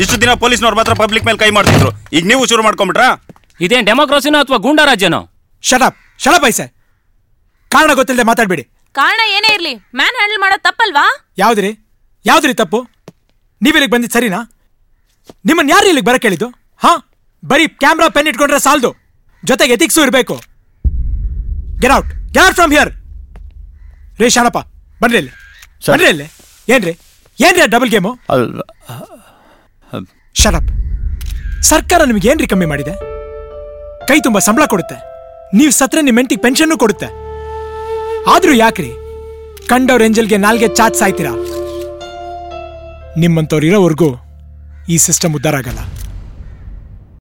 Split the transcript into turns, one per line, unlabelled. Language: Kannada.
ಇಷ್ಟು ದಿನ ಪೊಲೀಸ್ನವ್ರು ಮಾತ್ರ ಪಬ್ಲಿಕ್ ಮೇಲೆ ಕೈ ಮಾಡ್ತಿದ್ರು ಈಗ ನೀವು ಶುರು ಮಾಡ್ಕೊಂಬಿಟ್ರಾ
ಇದೇನ್ ಡೆಮೋಕ್ರಸಿನೋ ಅಥವಾ ಗೂಂಡಾ ರಾಜ್ಯನೋ
ಶಟಪ್ ಶಟಪ್ ಐಸೆ ಕಾರಣ ಗೊತ್ತಿಲ್ಲದೆ ಮಾತಾಡ್ಬೇಡಿ
ಕಾರಣ ಏನೇ ಇರ್ಲಿ ಮ್ಯಾನ್ ಹ್ಯಾಂಡಲ್ ಮಾಡೋದ್ ತಪ್ಪಲ್ವಾ
ಯಾವ್ದ್ರಿ ಯಾವ್ದ್ರಿ ತಪ್ಪು ನೀವಿಲ್ಲಿಗೆ ಬಂದಿದ್ದು ಸರಿನಾ ನಿಮ್ಮನ್ನ ಯಾರು ಇಲ್ಲಿಗೆ ಬರಕ್ ಹೇಳಿದ್ದು ಹಾ ಬರೀ ಕ್ಯಾಮ್ರಾ ಪೆನ್ ಇಟ್ಕೊಂಡ್ರೆ ಸಾಲದು ಜೊತೆಗೆ ಎಥಿಕ್ಸು ಇರಬೇಕು get out get out from here ರೇ ಶಾಣಪ್ಪ ಬನ್ರಿ ಇಲ್ಲಿ ಬನ್ರಿ ಇಲ್ಲಿ ಏನ್ರಿ ಏನ್ರಿ ಡಬಲ್ ಗೇಮು ಶರಪ್ ಸರ್ಕಾರ ನಿಮ್ಗೆ ಏನ್ರಿ ಕಮ್ಮಿ ಮಾಡಿದೆ ಕೈ ತುಂಬ ಸಂಬಳ ಕೊಡುತ್ತೆ ನೀವು ಸತ್ರೆ ನಿಮ್ಮ ಮೆಂಟಿಗೆ ಪೆನ್ಷನ್ನು ಕೊಡುತ್ತೆ ಆದ್ರೂ ಯಾಕ್ರಿ ಕಂಡವ್ರ ಎಂಜಲ್ಗೆ ನಾಲ್ಗೆ ಚಾಚ್ ಸಾಯ್ತೀರಾ ನಿಮ್ಮಂಥವ್ರು ಇರೋವರೆಗೂ ಈ ಸಿಸ್ಟಮ್ ಉದ್ಧಾರ ಆಗಲ್ಲ